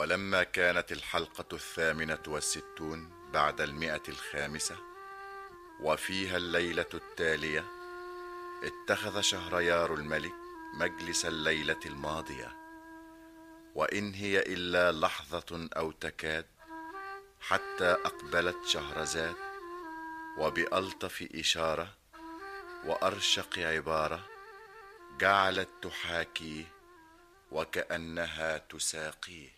ولما كانت الحلقة الثامنة والستون بعد المئة الخامسة وفيها الليلة التالية اتخذ شهريار الملك مجلس الليلة الماضية وإن هي إلا لحظة أو تكاد حتى أقبلت شهرزاد وبألطف إشارة وأرشق عبارة جعلت تحاكيه وكأنها تساقيه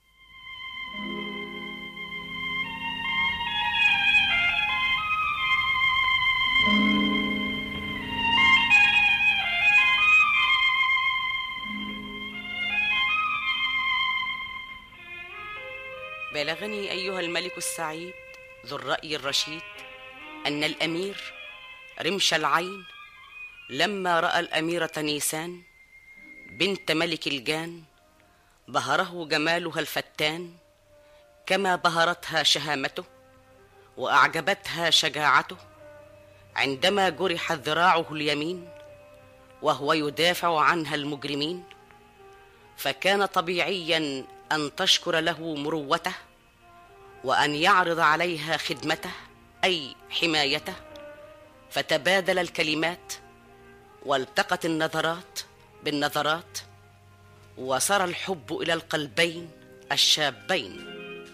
بلغني ايها الملك السعيد ذو الراي الرشيد ان الامير رمش العين لما راى الاميره نيسان بنت ملك الجان بهره جمالها الفتان كما بهرتها شهامته واعجبتها شجاعته عندما جرحت ذراعه اليمين وهو يدافع عنها المجرمين فكان طبيعيا ان تشكر له مروته وان يعرض عليها خدمته اي حمايته فتبادل الكلمات والتقت النظرات بالنظرات وسرى الحب الى القلبين الشابين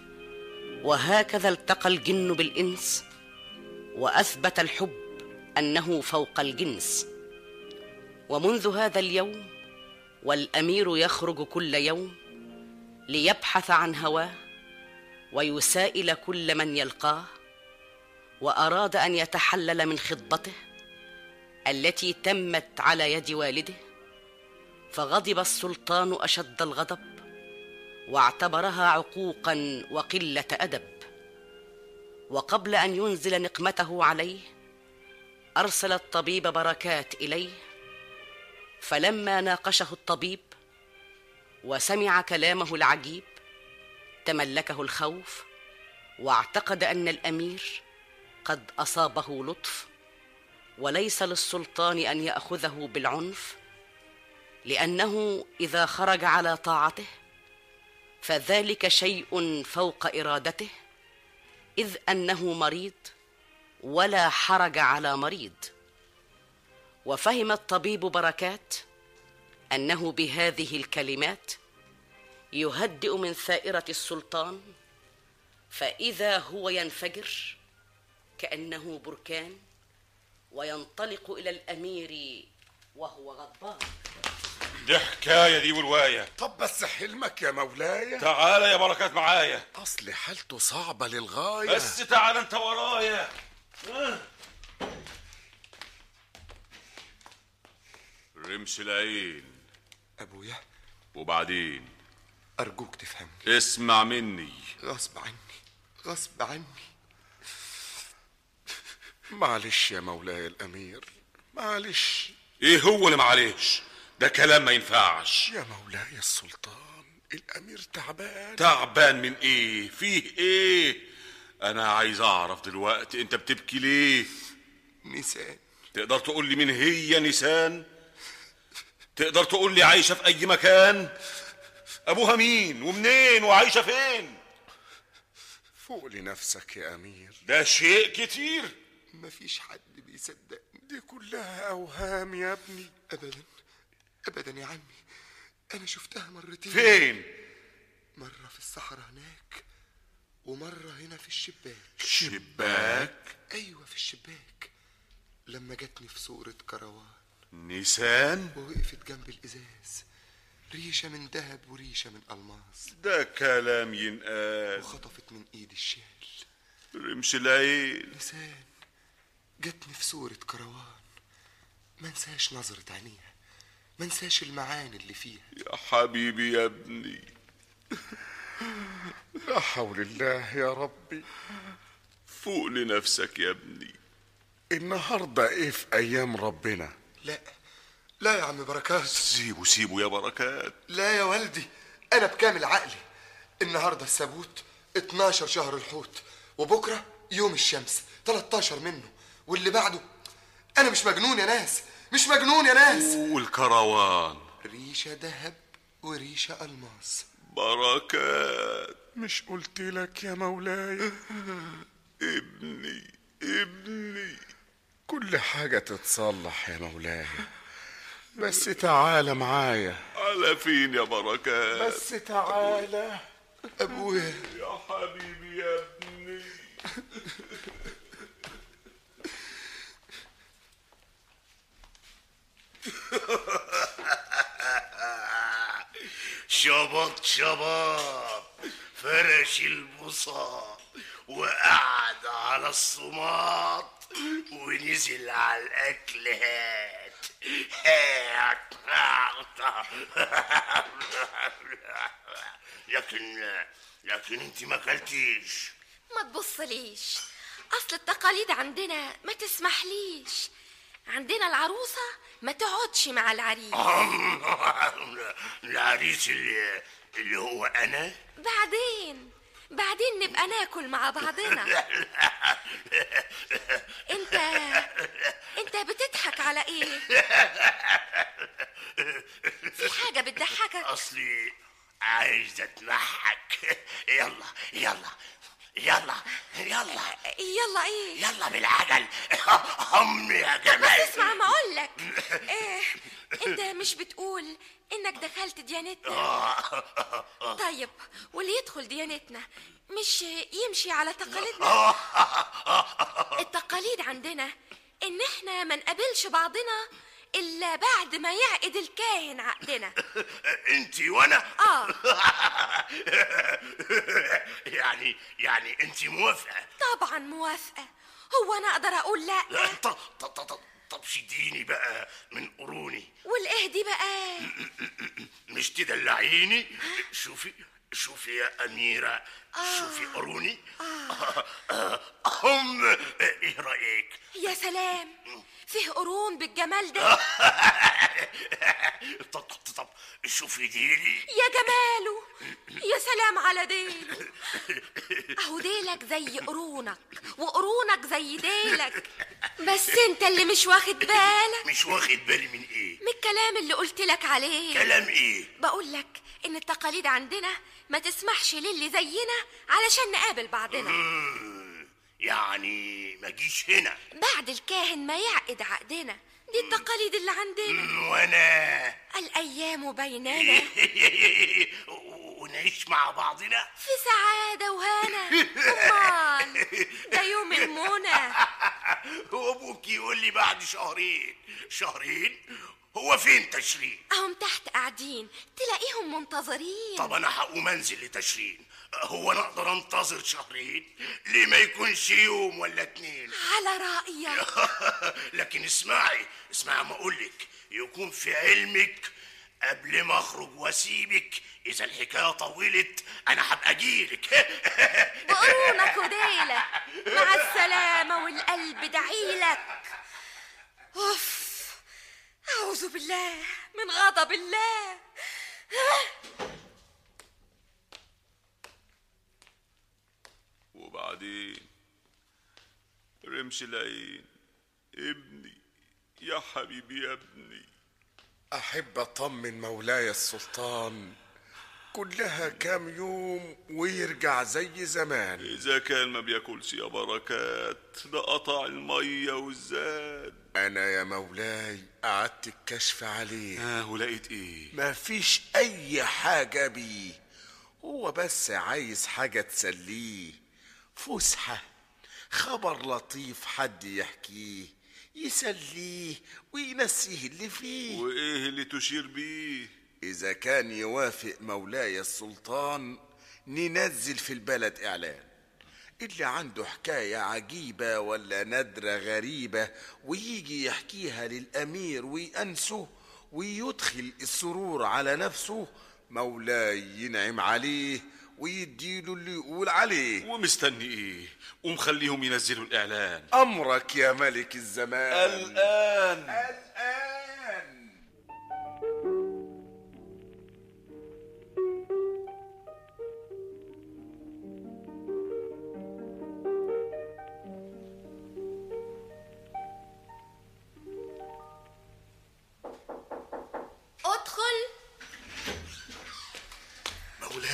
وهكذا التقى الجن بالانس واثبت الحب انه فوق الجنس ومنذ هذا اليوم والامير يخرج كل يوم ليبحث عن هواه ويسائل كل من يلقاه واراد ان يتحلل من خطبته التي تمت على يد والده فغضب السلطان اشد الغضب واعتبرها عقوقا وقله ادب وقبل ان ينزل نقمته عليه ارسل الطبيب بركات اليه فلما ناقشه الطبيب وسمع كلامه العجيب تملكه الخوف واعتقد ان الامير قد اصابه لطف وليس للسلطان ان ياخذه بالعنف لانه اذا خرج على طاعته فذلك شيء فوق ارادته اذ انه مريض ولا حرج على مريض وفهم الطبيب بركات انه بهذه الكلمات يهدئ من ثائره السلطان فاذا هو ينفجر كانه بركان وينطلق الى الامير وهو غضبان دي حكايه دي وروايه طب بس حلمك يا مولاي تعالى يا بركات معايا اصل حالته صعبة للغاية بس تعالى انت ورايا آه. رمش العين ابويا وبعدين ارجوك تفهمني اسمع مني غصب عني غصب عني معلش يا مولاي الامير معلش ايه هو اللي معلش ده كلام ما ينفعش يا مولاي السلطان الامير تعبان تعبان من ايه فيه ايه انا عايز اعرف دلوقتي انت بتبكي ليه نسان تقدر تقول لي مين هي نيسان تقدر تقول لي عايشه في اي مكان ابوها مين ومنين وعايشه فين فوق لنفسك يا امير ده شيء كتير مفيش حد بيصدق دي كلها اوهام يا ابني ابدا ابدا يا عمي انا شفتها مرتين فين مرة في الصحراء هناك ومرة هنا في الشباك شباك ايوه في الشباك لما جاتني في صورة كروان نيسان ووقفت جنب الازاز ريشة من ذهب وريشة من الماس ده كلام ينقال وخطفت من ايدي الشال رمش العين لسان جاتني في صورة كروان ما انساش نظرة عينيها ما انساش المعاني اللي فيها يا حبيبي يا ابني لا حول الله يا ربي فوق لنفسك يا ابني النهاردة ايه في ايام ربنا لا لا يا عم بركات سيبه سيبه يا بركات لا يا والدي انا بكامل عقلي النهارده السبوت 12 شهر الحوت وبكره يوم الشمس 13 منه واللي بعده انا مش مجنون يا ناس مش مجنون يا ناس والكروان ريشه ذهب وريشه الماس بركات مش قلت لك يا مولاي ابني ابني كل حاجة تتصلح يا مولاي بس تعالى معايا على فين يا بركات بس تعالى ابويا يا حبيبي يا ابني شبط شبط فرش البساط وقعد على الصماط ونزل على الاكل هات لكن لكن انت ما اكلتيش ما تبصليش اصل التقاليد عندنا ما تسمحليش عندنا العروسة ما تقعدش مع العريس العريس اللي اللي هو انا بعدين بعدين نبقى ناكل مع بعضنا انت انت بتضحك على ايه في حاجة بتضحكك اصلي عايز اتمحك يلا يلا يلا يلا يلا ايه يلا بالعجل هم يا بس جمال اسمع ما اقولك إيه انت مش بتقول انك دخلت ديانتنا طيب واللي يدخل ديانتنا مش يمشي على تقاليدنا التقاليد عندنا ان احنا ما نقابلش بعضنا الا بعد ما يعقد الكاهن عقدنا انت وانا اه يعني يعني انت موافقه طبعا موافقه هو انا اقدر اقول لا طب طب طب طب شديني بقى من قروني والايه دي بقى مش تدلعيني شوفي شوفي يا أميرة شوفي قروني هم ايه رأيك يا سلام فيه قرون بالجمال ده طب طب طب شوفي ديلي يا جماله يا سلام على ديله اهو ديلك زي قرونك وقرونك زي ديلك بس انت اللي مش واخد بالك مش واخد بالي من ايه من الكلام اللي قلت لك عليه كلام ايه بقول لك ان التقاليد عندنا ما تسمحش للي زينا علشان نقابل بعضنا يعني ما جيش هنا بعد الكاهن ما يعقد عقدنا دي التقاليد اللي عندنا وانا الايام بيننا ونعيش مع بعضنا في سعادة وهنا أمان ده يوم المنى وابوك يقول لي بعد شهرين شهرين هو فين تشرين أهم تحت قاعدين تلاقيهم منتظرين طب انا هقوم انزل لتشرين هو انا اقدر انتظر شهرين ليه ما يكونش يوم ولا اتنين على رأيك لكن اسمعي اسمعي ما اقولك يكون في علمك قبل ما اخرج واسيبك اذا الحكايه طولت انا هبقى اجيلك بقرونك وديلك مع السلامة والقلب دعيلك أوف أعوذ بالله من غضب الله وبعدين رمش العين ابني يا حبيبي يا ابني أحب أطمن مولاي السلطان كلها كام يوم ويرجع زي زمان إذا كان ما بياكلش يا بركات ده قطع المية والزاد أنا يا مولاي قعدت الكشف عليه اه ولقيت ايه ما فيش أي حاجة بيه هو بس عايز حاجة تسليه فسحة خبر لطيف حد يحكيه يسليه وينسيه اللي فيه وايه اللي تشير بيه إذا كان يوافق مولاي السلطان ننزل في البلد إعلان اللي عنده حكاية عجيبة ولا ندرة غريبة ويجي يحكيها للأمير ويأنسه ويدخل السرور على نفسه مولاي ينعم عليه ويديله اللي يقول عليه ومستني ايه ومخليهم ينزلوا الاعلان أمرك يا ملك الزمان الان الآن ادخل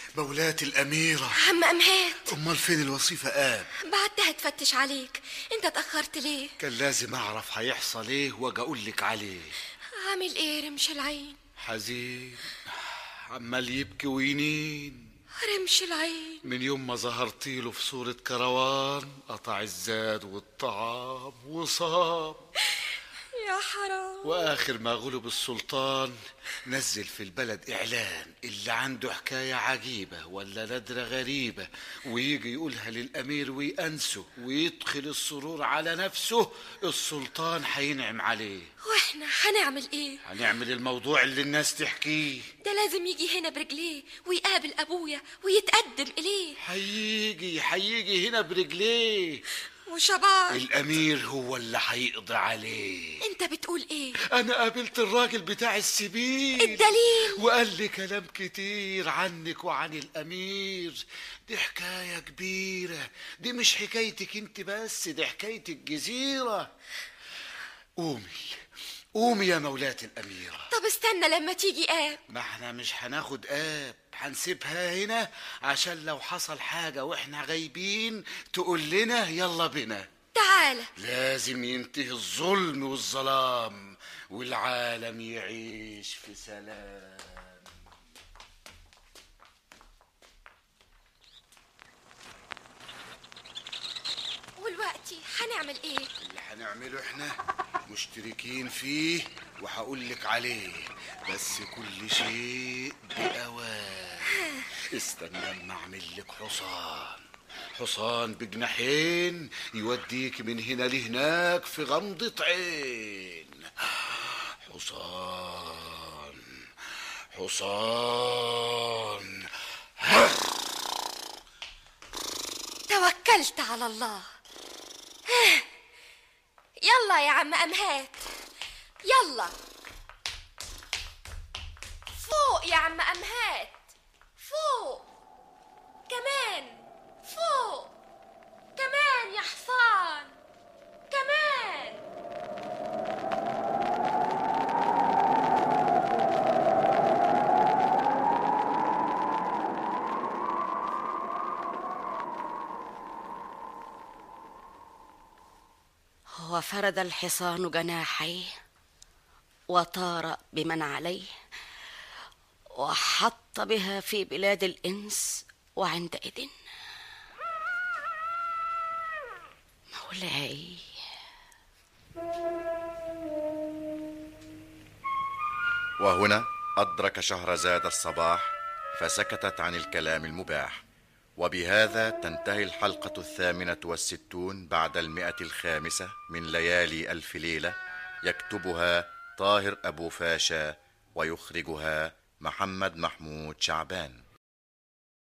مولاتي الأميرة عم أمهات أمال فين الوصيفة آب بعتها تفتش عليك انت اتأخرت ليه كان لازم أعرف هيحصل إيه وأجي أقول لك عليه عامل ايه رمش العين حزين عمال يبكي وينين رمش العين من يوم ما ظهرتي له في صورة كروان قطع الزاد والطعام وصام يا حرام واخر ما غلب السلطان نزل في البلد اعلان اللي عنده حكايه عجيبه ولا ندره غريبه ويجي يقولها للامير ويأنسه ويدخل السرور على نفسه السلطان هينعم عليه واحنا هنعمل ايه هنعمل الموضوع اللي الناس تحكيه ده لازم يجي هنا برجليه ويقابل ابويا ويتقدم اليه هيجي هيجي هنا برجليه وشباب الامير هو اللي هيقضي عليه انت بتقول ايه انا قابلت الراجل بتاع السبيل الدليل وقال لي كلام كتير عنك وعن الامير دي حكايه كبيره دي مش حكايتك انت بس دي حكايه الجزيره قومي قومي يا مولاتي الاميره طب استنى لما تيجي اب ما احنا مش هناخد اب هنسيبها هنا عشان لو حصل حاجه واحنا غايبين تقول لنا يلا بنا تعالى لازم ينتهي الظلم والظلام والعالم يعيش في سلام والوقتي هنعمل ايه اللي هنعمله احنا مشتركين فيه وهقول لك عليه بس كل شيء بأوان استنى اما اعمل لك حصان حصان بجناحين يوديك من هنا لهناك في غمضة عين حصان حصان توكلت على الله يلا يا عم امهات يلا فوق يا عم امهات فوق كمان فوق كمان يا حصان كمان وفرد الحصان جناحيه وطار بمن عليه وحط بها في بلاد الانس وعندئذ مولاي وهنا أدرك شهرزاد الصباح فسكتت عن الكلام المباح وبهذا تنتهي الحلقة الثامنة والستون بعد المئة الخامسة من ليالي ألف ليلة يكتبها طاهر أبو فاشا ويخرجها محمد محمود شعبان